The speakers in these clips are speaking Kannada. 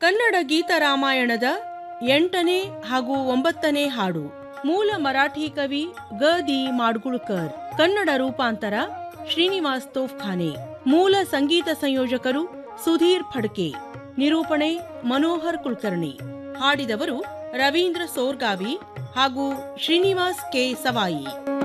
ಕನ್ನಡ ಗೀತ ರಾಮಾಯಣದ ಎಂಟನೇ ಹಾಗೂ ಒಂಬತ್ತನೇ ಹಾಡು ಮೂಲ ಮರಾಠಿ ಕವಿ ಗ ದಿ ಮಾಡ್ಗುಳ್ಕರ್ ಕನ್ನಡ ರೂಪಾಂತರ ಶ್ರೀನಿವಾಸ್ ತೋಫ್ಖಾನೆ ಮೂಲ ಸಂಗೀತ ಸಂಯೋಜಕರು ಸುಧೀರ್ ಫಡ್ಕೆ ನಿರೂಪಣೆ ಮನೋಹರ್ ಕುಲಕರ್ಣಿ ಹಾಡಿದವರು ರವೀಂದ್ರ ಸೋರ್ಗಾವಿ ಹಾಗೂ ಶ್ರೀನಿವಾಸ್ ಕೆ ಸವಾಯಿ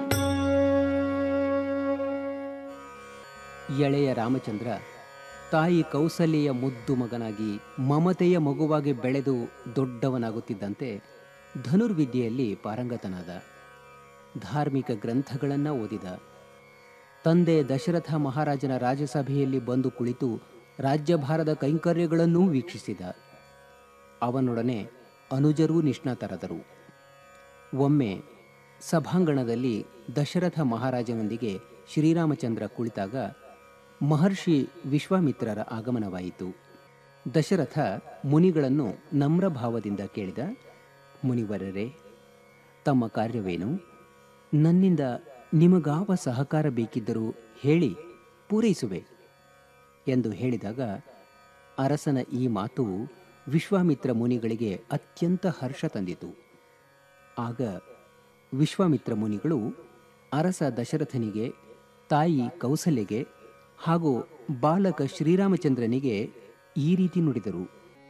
ಎಳೆಯ ರಾಮಚಂದ್ರ ತಾಯಿ ಕೌಸಲ್ಯೆಯ ಮುದ್ದು ಮಗನಾಗಿ ಮಮತೆಯ ಮಗುವಾಗಿ ಬೆಳೆದು ದೊಡ್ಡವನಾಗುತ್ತಿದ್ದಂತೆ ಧನುರ್ವಿದ್ಯೆಯಲ್ಲಿ ಪಾರಂಗತನಾದ ಧಾರ್ಮಿಕ ಗ್ರಂಥಗಳನ್ನು ಓದಿದ ತಂದೆ ದಶರಥ ಮಹಾರಾಜನ ರಾಜಸಭೆಯಲ್ಲಿ ಬಂದು ಕುಳಿತು ರಾಜ್ಯಭಾರದ ಕೈಂಕರ್ಯಗಳನ್ನೂ ವೀಕ್ಷಿಸಿದ ಅವನೊಡನೆ ಅನುಜರೂ ನಿಷ್ಣಾತರಾದರು ಒಮ್ಮೆ ಸಭಾಂಗಣದಲ್ಲಿ ದಶರಥ ಮಹಾರಾಜನೊಂದಿಗೆ ಶ್ರೀರಾಮಚಂದ್ರ ಕುಳಿತಾಗ ಮಹರ್ಷಿ ವಿಶ್ವಾಮಿತ್ರರ ಆಗಮನವಾಯಿತು ದಶರಥ ಮುನಿಗಳನ್ನು ನಮ್ರಭಾವದಿಂದ ಕೇಳಿದ ಮುನಿವರರೇ ತಮ್ಮ ಕಾರ್ಯವೇನು ನನ್ನಿಂದ ನಿಮಗಾವ ಸಹಕಾರ ಬೇಕಿದ್ದರೂ ಹೇಳಿ ಪೂರೈಸುವೆ ಎಂದು ಹೇಳಿದಾಗ ಅರಸನ ಈ ಮಾತು ವಿಶ್ವಾಮಿತ್ರ ಮುನಿಗಳಿಗೆ ಅತ್ಯಂತ ಹರ್ಷ ತಂದಿತು ಆಗ ವಿಶ್ವಾಮಿತ್ರ ಮುನಿಗಳು ಅರಸ ದಶರಥನಿಗೆ ತಾಯಿ ಕೌಸಲ್ಯಗೆ ಹಾಗೂ ಬಾಲಕ ಶ್ರೀರಾಮಚಂದ್ರನಿಗೆ ಈ ರೀತಿ ನುಡಿದರು